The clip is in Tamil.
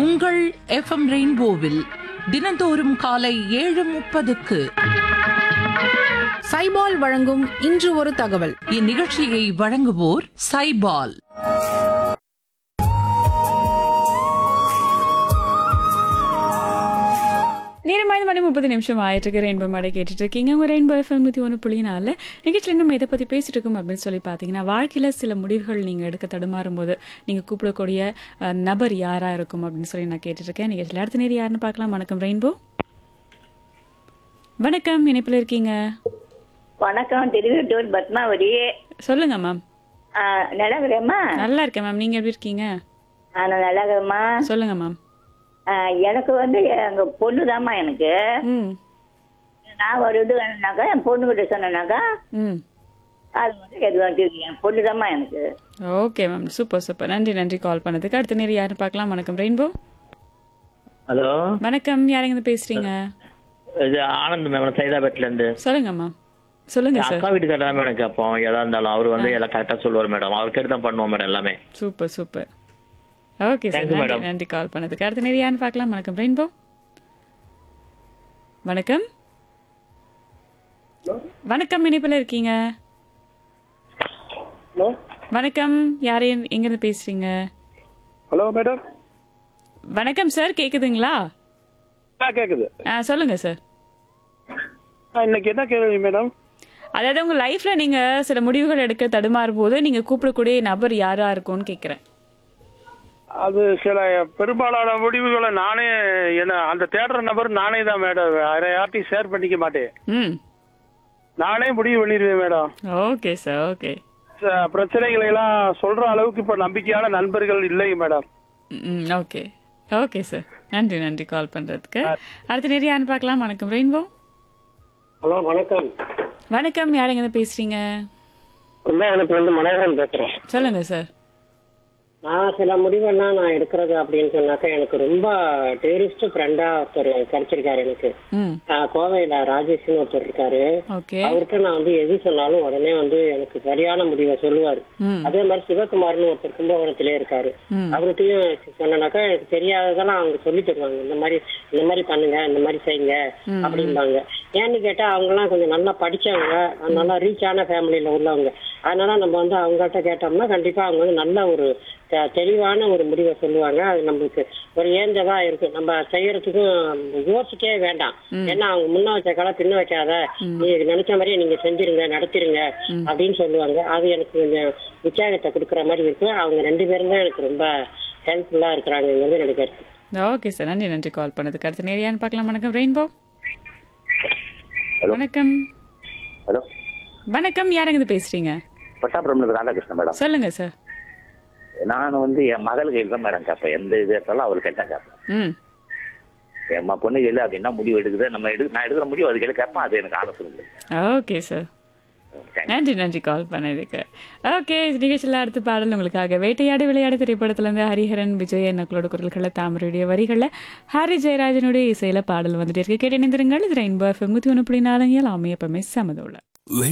உங்கள் எஃப்எம் ரெயின்போவில் தினந்தோறும் காலை ஏழு முப்பதுக்கு சைபால் வழங்கும் இன்று ஒரு தகவல் இந்நிகழ்ச்சியை வழங்குவோர் சைபால் நேரம் ஐந்து மணி முப்பது நிமிஷம் ஆயிட்டு இருக்கு ரெயின்போ மாடை கேட்டுட்டு இருக்கீங்க உங்க ரெயின்போ எஃப்எம் நூற்றி ஒன்று புள்ளி நாலு நிகழ்ச்சியில் நம்ம இதை பற்றி பேசிட்டு இருக்கோம் அப்படின்னு சொல்லி பார்த்தீங்கன்னா வாழ்க்கையில் சில முடிவுகள் நீங்கள் எடுக்க தடுமாறும் போது நீங்கள் கூப்பிடக்கூடிய அஹ், நபர் யாராக இருக்கும் அப்படின்னு சொல்லி நான் கேட்டுட்டு இருக்கேன் நிகழ்ச்சியில் அடுத்த நேரம் யாருன்னு பார்க்கலாம் வணக்கம் ரெயின்போ வணக்கம் இணைப்பில் இருக்கீங்க வணக்கம் திருவட்டூர் பத்மாவதி சொல்லுங்க மேம் ஆ, நல்லா இருக்கிறேம்மா நல்லா இருக்கேன் மேம் நீங்கள் எப்படி இருக்கீங்க ஆ, நான் நல்லா இருக்கிறேம்மா சொல்லுங்க மேம் ஆ, எனக்கு வந்து எங்க பொண்ணு தாம்மா எனக்கு ம் நான் ஒரு இது வேணுனாக்கா என் பொண்ணுகிட்ட சொன்னேனாக்கா ம் அது வந்து எது வந்து என் பொண்ணு தாம்மா எனக்கு ஓகே மேம் சூப்பர் சூப்பர் நன்றி நன்றி கால் பண்ணதுக்கு அடுத்த நேரம் யாருன்னு பார்க்கலாம் வணக்கம் ரெயின்போ ஹலோ வணக்கம் யாருங்க பேசுறீங்க இது ஆனந்த் மேம் சைதாபேட்ல இருந்து சொல்லுங்க மேம் சொல்லுங்க சார் அக்கா வீட்டுக்காரர் தான் மேடம் கேட்போம் எதா இருந்தாலும் அவர் வந்து எல்லாம் கரெக்டா சொல்லுவார் மேடம் அவர் கேட்டு தான் பண்ணுவோம் மேடம் எல்லாமே super super okay sir Thank you, நன்றி madam. நன்றி கால் பண்ணதுக்கு அடுத்த நேரம் யாருன்னு பார்க்கலாம் வணக்கம் ரெயின்போ வணக்கம் வணக்கம் இணைப்பில் இருக்கீங்க ஹலோ வணக்கம் யாரையும் எங்கேருந்து பேசுறீங்க ஹலோ மேடம் வணக்கம் சார் கேக்குதுங்களா ஆ கேட்குது ஆ சொல்லுங்க சார் ஆ இன்னைக்கு என்ன கேள்வி மேடம் அதாவது உங்க லைஃப்ல நீங்க சில முடிவுகள் எடுக்க தடுமாறும் போது நீங்க கூப்பிடக்கூடிய நபர் யாரா இருக்கும்னு கேக்குறேன் அது சில பெரும்பாலான முடிவுகளை நானே என்ன அந்த தேடுற நபர் நானே தான் மேடம் வேற யார்ட்டையும் ஷேர் பண்ணிக்க மாட்டேன் ம் நானே முடிவு பண்ணிடுவேன் மேடம் ஓகே சார் ஓகே ச- பிரச்சனைகளை எல்லாம் சொல்ற அளவுக்கு இப்ப நம்பிக்கையான நண்பர்கள் இல்லை மேடம் ம் ஓகே ஓகே சார் நன்றி நன்றி கால் பண்ணுறதுக்கு அடுத்த நேரம் யாருன்னு பார்க்கலாம் வணக்கம் ரெயின்போ ஹலோ வணக்கம் வணக்கம் யாருங்க பேசுறீங்க எனக்கு வந்து மனோகரன் பேசுறேன் சொல்லுங்க சார் நான் சில முடிவெல்லாம் நான் எடுக்கிறது அப்படின்னு சொன்னாக்கா எனக்கு ரொம்ப டூரிஸ்ட் ஃப்ரெண்டா ஒருத்தர் கிடைச்சிருக்காரு எனக்கு ம் ஆஹ் கோவையில ராஜேஷ்னு ஒருத்தர் இருக்காரு ஓகே அவர்கிட்ட நான் வந்து எது சொன்னாலும் உடனே வந்து எனக்கு சரியான முடிவை சொல்லுவாரு ம் அதே மாதிரி சிவகுமார்னு ஒருத்தர் கும்பகோணத்திலே இருக்காரு ம் அவர்கிட்டயும் சொன்னனாக்கா எனக்கு தெரியாததெல்லாம் அவங்க சொல்லி தருவாங்க இந்த மாதிரி இந்த மாதிரி பண்ணுங்க இந்த மாதிரி செய்யுங்க அப்படிம்பாங்க ஏன்னு கேட்டா அவங்க எல்லாம் கொஞ்சம் நல்லா படிச்சவங்க நல்லா ரீச் ஆன ஃபேமிலியில உள்ளவங்க அதனால நம்ம வந்து அவங்ககிட்ட கேட்டோம்னா கண்டிப்பா அவங்க வந்து நல்ல ஒரு தெ- தெளிவான ஒரு முடிவை சொல்லுவாங்க அது நம்மளுக்கு ஒரு ஏஞ்சதா இருக்கு நம்ம செய்யறதுக்கும் யோசிக்கவே வேண்டாம் ஏன்னா அவங்க முன்ன வச்ச கால பின்ன வைக்காத நீ நினைச்ச மாதிரியே நீங்க செஞ்சிருங்க நடத்திருங்க அப்படின்னு சொல்லுவாங்க அது எனக்கு கொஞ்சம் உற்சாகத்தை கொடுக்குற மாதிரி இருக்கு அவங்க ரெண்டு பேரும் தான் எனக்கு ரொம்ப ஹெல்ப்ஃபுல்லா இருக்கிறாங்கிறது என்னோட கருத்து ஓகே சார் நன்றி நன்றி கால் பண்ணதுக்கு அடுத்த நேரம் யாருன்னு பார்க்கலாம் வணக்கம் ரெயின்போ வணக்கம் ஹலோ வணக்கம் யாருங்க பேசுறீங்க பட்டாபுரம்ல ராதாகிருஷ்ணன் மேடம் சொல்லுங்க சார் நான் வந்து என் மகள் கையில் தான் மேடம் கேட்பேன் எந்த இது எடுத்தாலும் அவள் கையில் தான் கேட்பேன் ம் என் ம- பொண்ணு கையில் அது என்ன முடிவு எடுக்குது நம்ம எடு நான் எடுக்கிற முடிவு அது கையில் கேட்பேன் அது எனக்கு ஆலோசனை ஓகே சார் நன்றி நன்றி கால் பண்ணதுக்கு ஓகே நிகழ்ச்சியில் அடுத்த பாடல் உங்களுக்காக வேட்டையாடு விளையாடு திரைப்படத்திலிருந்து ஹரிஹரன் விஜய் என்னக்களோட குரல்களில் தாமரையுடைய வரிகளில் ஹரி ஜெயராஜனுடைய இசையில பாடல் வந்துட்டு இருக்கு கேட்டு இணைந்திருங்கள் இது ரெயின்போ எஃப்எம் நூற்றி ஒன்று புள்ளி நாலு எல்லாமே எப்பவுமே சமதோல